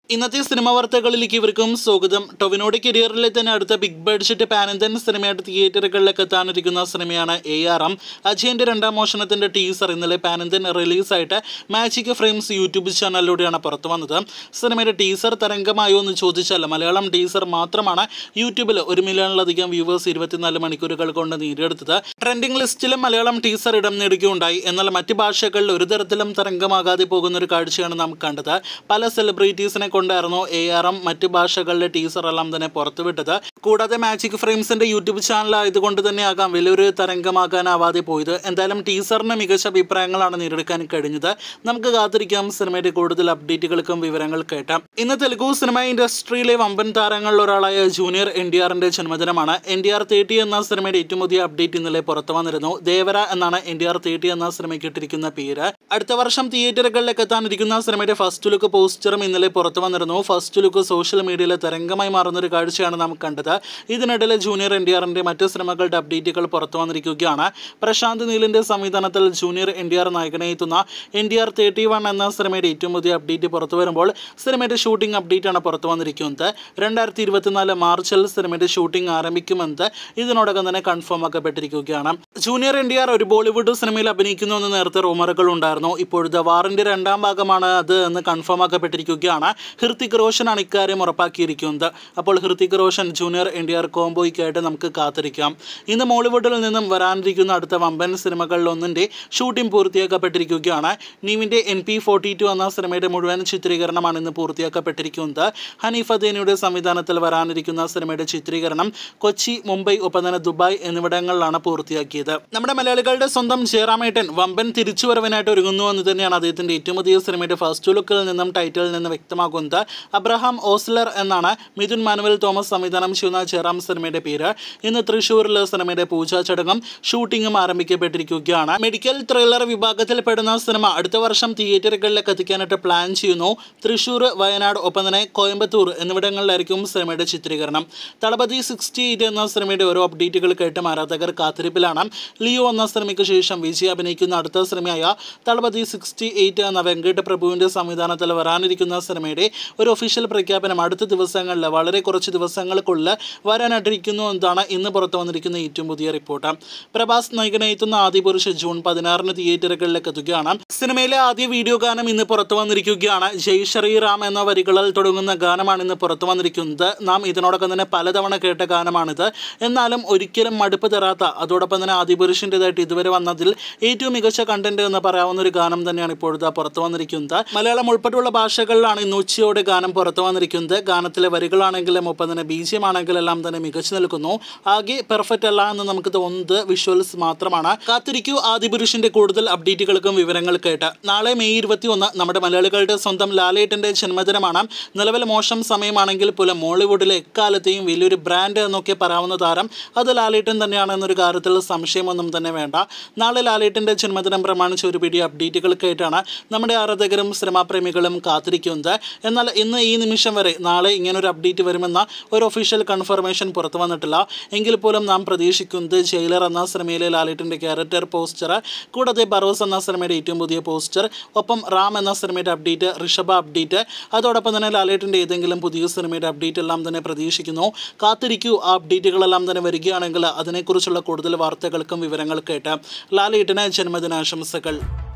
ഇന്നത്തെ സിനിമ വാർത്തകളിലേക്ക് ഇവർക്കും സ്വാഗതം ടൊവിനോയുടെ കരിയറിലെ തന്നെ അടുത്ത ബിഗ് ബഡ്ജറ്റ് പാനന്തൻ സിനിമയായിട്ട് തിയേറ്ററുകളിലേക്ക് എത്താനിരിക്കുന്ന സിനിമയാണ് എ ആർ എം അജയന്റെ രണ്ടാം മോഷണത്തിന്റെ ടീസർ ഇന്നലെ പാനന്തൻ റിലീസായിട്ട് മാജിക് ഫ്രെയിംസ് യൂട്യൂബ് ചാനലിലൂടെയാണ് പുറത്തു വന്നത് സിനിമയുടെ ടീസർ തരംഗമായോ എന്ന് ചോദിച്ചാൽ മലയാളം ടീസർ മാത്രമാണ് യൂട്യൂബിൽ ഒരു മില്യണിലധികം വ്യൂവേഴ്സ് ഇരുപത്തിനാല് മണിക്കൂറുകൾ കൊണ്ട് നേടിയെടുത്തത് ട്രെൻഡിംഗ് ലിസ്റ്റിലും മലയാളം ടീസർ ഇടം നേടുകയുണ്ടായി എന്നാൽ മറ്റ് ഭാഷകളിൽ ഒരു തരത്തിലും തരംഗമാകാതെ പോകുന്ന ഒരു കാഴ്ചയാണ് നാം കണ്ടത് പല സെലിബ്രിറ്റീസിനെ കൊണ്ടായിരുന്നു എ ആർ എം മറ്റ് ഭാഷകളിലെ ടീസർ എല്ലാം തന്നെ പുറത്തുവിട്ടത് കൂടാതെ മാജിക് ഫ്രെയിംസിന്റെ യൂട്യൂബ് ചാനൽ ആയതുകൊണ്ട് തന്നെ ആകാം വലിയൊരു തരംഗമാകാനാവാതെ പോയത് എന്തായാലും ടീസറിന് മികച്ച അഭിപ്രായങ്ങളാണ് നേടിയെടുക്കാൻ കഴിഞ്ഞത് നമുക്ക് കാത്തിരിക്കാം സിനിമയുടെ കൂടുതൽ അപ്ഡേറ്റുകൾക്കും വിവരങ്ങൾ കേട്ടാം ഇന്ന് തെലുഗു സിനിമ ഇൻഡസ്ട്രിയിലെ വമ്പൻ താരങ്ങളിൽ ഒരാളായ ജൂനിയർ എൻ ഡി ആറിന്റെ ജന്മദിനമാണ് എൻ ഡി ആർ തേർട്ടി എന്ന സിനിമയുടെ ഏറ്റവും പുതിയ അപ്ഡേറ്റ് ഇന്നലെ പുറത്തു വന്നിരുന്നു ദേവര എന്നാണ് എൻ ഡി ആർ തേർട്ടി എന്ന സിനിമയ്ക്ക് ഇട്ടിരിക്കുന്ന പേര് അടുത്ത വർഷം തിയേറ്ററുകളിലേക്ക് എത്താനിരിക്കുന്ന സിനിമയുടെ ഫസ്റ്റ് ലുക്ക് പോസ്റ്ററും ഇന്നലെ പുറത്തു വന്നിരുന്നു ഫസ്റ്റ് ലുക്ക് സോഷ്യൽ മീഡിയയിൽ തരംഗമായി മാറുന്ന ഒരു കാഴ്ചയാണ് നാം കണ്ടത് ഇതിനിടയിൽ ജൂനിയർ എൻ ഡി ആറിന്റെ മറ്റ് സിനിമകളുടെ അപ്ഡേറ്റുകൾ പുറത്തു വന്നിരിക്കുകയാണ് പ്രശാന്ത് നീലിന്റെ സംവിധാനത്തിൽ ജൂനിയർ എൻ ഡി ആർ നായകനെ എത്തുന്ന N D R thirty one എന്ന സിനിമയുടെ ഏറ്റവും പുതിയ അപ്ഡേറ്റ് പുറത്തു വരുമ്പോൾ സിനിമയുടെ ഷൂട്ടിംഗ് അപ്ഡേറ്റ് ആണ് പുറത്തു വന്നിരിക്കുന്നത് രണ്ടായിരത്തി ഇരുപത്തിനാല് മാർച്ചിൽ സിനിമയുടെ ഷൂട്ടിംഗ് ആരംഭിക്കുമെന്ന് ഇതിനോടകം തന്നെ കൺഫേം ആക്കപ്പെട്ടിരിക്കുകയാണ് ജൂനിയർ എൻ ഡി ആർ ഒരു ബോളിവുഡ് സിനിമയിൽ അഭിനയിക്കുന്നു എന്ന് നേരത്തെ റൂമറുകൾ ഉണ്ടായിരുന്നു ഇപ്പോഴത്തെ വാറിന്റെ രണ്ടാം ഭാഗമാണ് അത് എന്ന് കൺഫേം ആക്കപ്പെട്ടിരിക്കുകയാണ് ഹൃത്തിക് റോഷനാണ് ഇക്കാര്യം ഉറപ്പാക്കിയിരിക്കുന്നത് അപ്പോൾ Hrithik Roshan junior N D R കോംബോയ്ക്കായിട്ട് നമുക്ക് കാത്തിരിക്കാം ഇന്ന് മോളിവുഡിൽ നിന്നും വരാനിരിക്കുന്ന അടുത്ത വമ്പൻ സിനിമകളിൽ ഒന്നിൻ്റെ ഷൂട്ടിംഗ് പൂർത്തിയാക്കപ്പെട്ടിരിക്കുകയാണ് നീവിൻ്റെ എൻ പി ഫോർട്ടി ടു എന്ന സിനിമയുടെ മുഴുവൻ ചിത്രീകരണമാണ് ഇന്ന് പൂർത്തിയാക്കപ്പെട്ടിരിക്കുന്നത് ഹനീഫ് അദേനിയുടെ സംവിധാനത്തിൽ വരാനിരിക്കുന്ന സിനിമയുടെ ചിത്രീകരണം കൊച്ചി മുംബൈ ഒപ്പം തന്നെ ദുബായ് എന്നിവിടങ്ങളിലാണ് പൂർത്തിയാക്കിയത് നമ്മുടെ മലയാളികളുടെ സ്വന്തം ജയറാമേട്ടൻ വമ്പൻ തിരിച്ചുവരവിനായിട്ട് ഒരുങ്ങുന്നു എന്ന് തന്നെയാണ് അദ്ദേഹത്തിൻ്റെ ഏറ്റവും പുതിയ സിനിമയുടെ ഫസ്റ്റ് ലുക്കിൽ നിന്നും ടൈറ്റിലിൽ നിന്ന് വ്യക്തമാക്കുന്നത് അബ്രഹാം ഓസ്ലർ എന്നാണ് മിഥുൻ മാനുവൽ തോമസ് സംവിധാനം ചെയ്യുന്ന ജയറാം സിനിമയുടെ പേര് ഇന്ന് തൃശ്ശൂരിൽ സിനിമയുടെ പൂജാ ചടങ്ങും ഷൂട്ടിങ്ങും ആരംഭിക്കപ്പെട്ടിരിക്കുകയാണ് മെഡിക്കൽ ത്രില്ലർ വിഭാഗത്തിൽ പെടുന്ന സിനിമ അടുത്ത വർഷം തിയേറ്ററുകളിലേക്ക് എത്തിക്കാനായിട്ട് പ്ലാൻ ചെയ്യുന്നു തൃശ്ശൂർ വയനാട് ഒപ്പം തന്നെ കോയമ്പത്തൂർ എന്നിവിടങ്ങളിലായിരിക്കും സിനിമയുടെ ചിത്രീകരണം തളപതി സിക്സ്റ്റി എയ്റ്റ് എന്ന സിനിമയുടെ ഓരോ അപ്ഡേറ്റുകൾ കേട്ടും ആരാധകർ കാത്തിരിപ്പിലാണ് ലിയോ എന്ന സിനിമയ്ക്ക് ശേഷം വിജയ് അഭിനയിക്കുന്ന അടുത്ത സിനിമയായ തളപതി സിക്സ്റ്റി എയ്റ്റ് എന്ന വെങ്കട്ട് പ്രഭുവിൻ്റെ സംവിധാനത്തിൽ വരാനിരിക്കുന്ന സിനിമയുടെ ഒരു ഒഫീഷ്യൽ പ്രഖ്യാപനം അടുത്ത ദിവസങ്ങളിൽ വളരെ കുറച്ച് ദിവസങ്ങൾക്കുള്ളിൽ വരാനായിട്ടിരിക്കുന്നു എന്നതാണ് ഇന്ന് പുറത്തു വന്നിരിക്കുന്ന ഏറ്റവും പുതിയ റിപ്പോർട്ട് പ്രഭാസ് നായകനെ എത്തുന്ന ആദ്യ പുരുഷ ജൂൺ പതിനാറിന് തിയേറ്ററുകളിലേക്ക് എത്തുകയാണ് സിനിമയിലെ ആദ്യ വീഡിയോ ഗാനം ഇന്ന് പുറത്തു വന്നിരിക്കുകയാണ് ജയ് ശ്രീറാം എന്ന വരികളിൽ തുടങ്ങുന്ന ഗാനമാണ് ഇന്ന് പുറത്തു വന്നിരിക്കുന്നത് നാം ഇതിനോടൊപ്പം തന്നെ പലതവണ കേട്ട ഗാനമാണിത് എന്നാലും ഒരിക്കലും മടുപ്പ് തരാത്ത അതോടൊപ്പം തന്നെ ആദിപുരുഷൻ്റെതായിട്ട് ഇതുവരെ വന്നതിൽ ഏറ്റവും മികച്ച കണ്ടന്റ് എന്ന് പറയാവുന്ന ഒരു ഗാനം തന്നെയാണ് ഇപ്പോഴത്തെ പുറത്തു വന്നിരിക്കുന്നത് മലയാളം ഉൾപ്പെടെയുള്ള ഭാഷകളിലാണ് ഇന്ന് ഉച്ചയോടെ ഗാനം പുറത്തു വന്നിരിക്കുന്നത് ഗാനത്തിലെ വരികളാണെങ്കിലും ഒപ്പം തന്നെ ബീജിയം ആണെങ്കിലും എല്ലാം തന്നെ മികച്ചു നിൽക്കുന്നു ആകെ പെർഫെക്റ്റ് അല്ല എന്ന് നമുക്ക് തോന്നുന്നത് വിഷ്വൽസ് മാത്രമാണ് കാത്തിരിക്കൂ ആദിപുരുഷന്റെ കൂടുതൽ അപ്ഡേറ്റുകൾക്കും വിവരങ്ങൾ കേട്ട് നാളെ മെയ് ഇരുപത്തി ഒന്ന് നമ്മുടെ മലയാളികളുടെ സ്വന്തം ലാലേട്ടന്റെ ജന്മദിനമാണ് നിലവിൽ മോശം സമയമാണെങ്കിൽ പോലും മോളിവുഡിലെ എക്കാലത്തെയും വലിയൊരു ബ്രാൻഡ് എന്നൊക്കെ പറയാവുന്ന താരം അത് ലാലേട്ടൻ തന്നെയാണ് എന്നൊരു കാര്യത്തിൽ സംശയമൊന്നും തന്നെ വേണ്ട നാളെ ലാലേട്ടൻ്റെ ജന്മദിനം പ്രമാണിച്ച് ഒരു പിടി അപ്ഡേറ്റുകൾക്കായിട്ടാണ് നമ്മുടെ ആരാധകരും സിനിമാപ്രേമികളും കാത്തിരിക്കുന്നത് എന്നാൽ ഇന്ന് ഈ നിമിഷം വരെ നാളെ ഇങ്ങനൊരു അപ്ഡേറ്റ് വരുമെന്ന ഒരു ഒഫീഷ്യൽ കൺഫർമേഷൻ പുറത്തു വന്നിട്ടില്ല എങ്കിൽ പോലും നാം പ്രതീക്ഷിക്കുന്നത് ജയിലർ എന്ന സിനിമയിലെ ലാലേട്ടൻ്റെ ക്യാരക്ടർ പോസ്റ്റർ കൂടാതെ ബറോസ് എന്ന സിനിമയുടെ ഏറ്റവും പുതിയ പോസ്റ്റർ ഒപ്പം റാം എന്ന സിനിമയുടെ അപ്ഡേറ്റ് ഋഷഭ അപ്ഡേറ്റ് അതോടൊപ്പം തന്നെ ലാലേട്ടൻ്റെ ഏതെങ്കിലും പുതിയ സിനിമയുടെ അപ്ഡേറ്റ് എല്ലാം തന്നെ പ്രതീക്ഷിക്കുന്നു കാത്തിരിക്കൂ ആ അപ്ഡേറ്റുകളെല്ലാം തന്നെ വരികയാണെങ്കിൽ അതിനെക്കുറിച്ചുള്ള കൂടുതൽ വാർത്തകൾക്കും വിവരങ്ങൾ കേട്ട് ലാലേട്ടന് ജന്മദിനാശംസകൾ